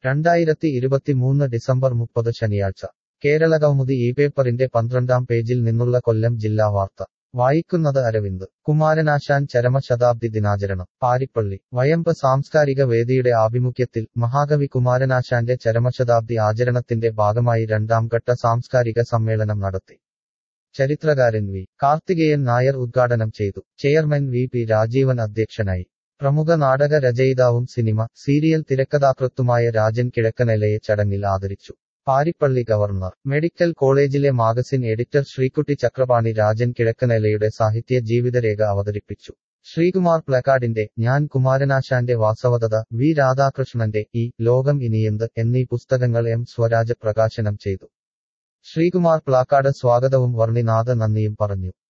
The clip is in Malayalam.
രണ്ടായിരത്തി ഇരുപത്തിമൂന്ന് ഡിസംബർ മുപ്പത് ശനിയാഴ്ച കേരളകൗമുദി ഈ പേപ്പറിന്റെ പന്ത്രണ്ടാം പേജിൽ നിന്നുള്ള കൊല്ലം ജില്ലാ വാർത്ത വായിക്കുന്നത് അരവിന്ദ് കുമാരനാശാൻ ചരമശതാബ്ദി ദിനാചരണം പാരിപ്പള്ളി വയമ്പ് സാംസ്കാരിക വേദിയുടെ ആഭിമുഖ്യത്തിൽ മഹാകവി കുമാരനാശാന്റെ ചരമശതാബ്ദി ആചരണത്തിന്റെ ഭാഗമായി രണ്ടാം ഘട്ട സാംസ്കാരിക സമ്മേളനം നടത്തി ചരിത്രകാരൻ വി കാർത്തികേയൻ നായർ ഉദ്ഘാടനം ചെയ്തു ചെയർമാൻ വി പി രാജീവൻ അധ്യക്ഷനായി പ്രമുഖ നാടക രചയിതാവും സിനിമ സീരിയൽ തിരക്കഥാകൃത്തുമായ രാജൻ കിഴക്കനെലയെ ചടങ്ങിൽ ആദരിച്ചു പാരിപ്പള്ളി ഗവർണർ മെഡിക്കൽ കോളേജിലെ മാഗസിൻ എഡിറ്റർ ശ്രീകുട്ടി ചക്രപാണി രാജൻ കിഴക്കനെലയുടെ സാഹിത്യ ജീവിതരേഖ അവതരിപ്പിച്ചു ശ്രീകുമാർ പ്ലക്കാർഡിന്റെ ഞാൻ കുമാരനാശാന്റെ വാസവതത വി രാധാകൃഷ്ണന്റെ ഈ ലോകം ഇനിയെന്ത് എന്നീ പുസ്തകങ്ങൾ എം സ്വരാജ് പ്രകാശനം ചെയ്തു ശ്രീകുമാർ പ്ലാക്കാട് സ്വാഗതവും വർണ്ണിനാഥ നന്ദിയും പറഞ്ഞു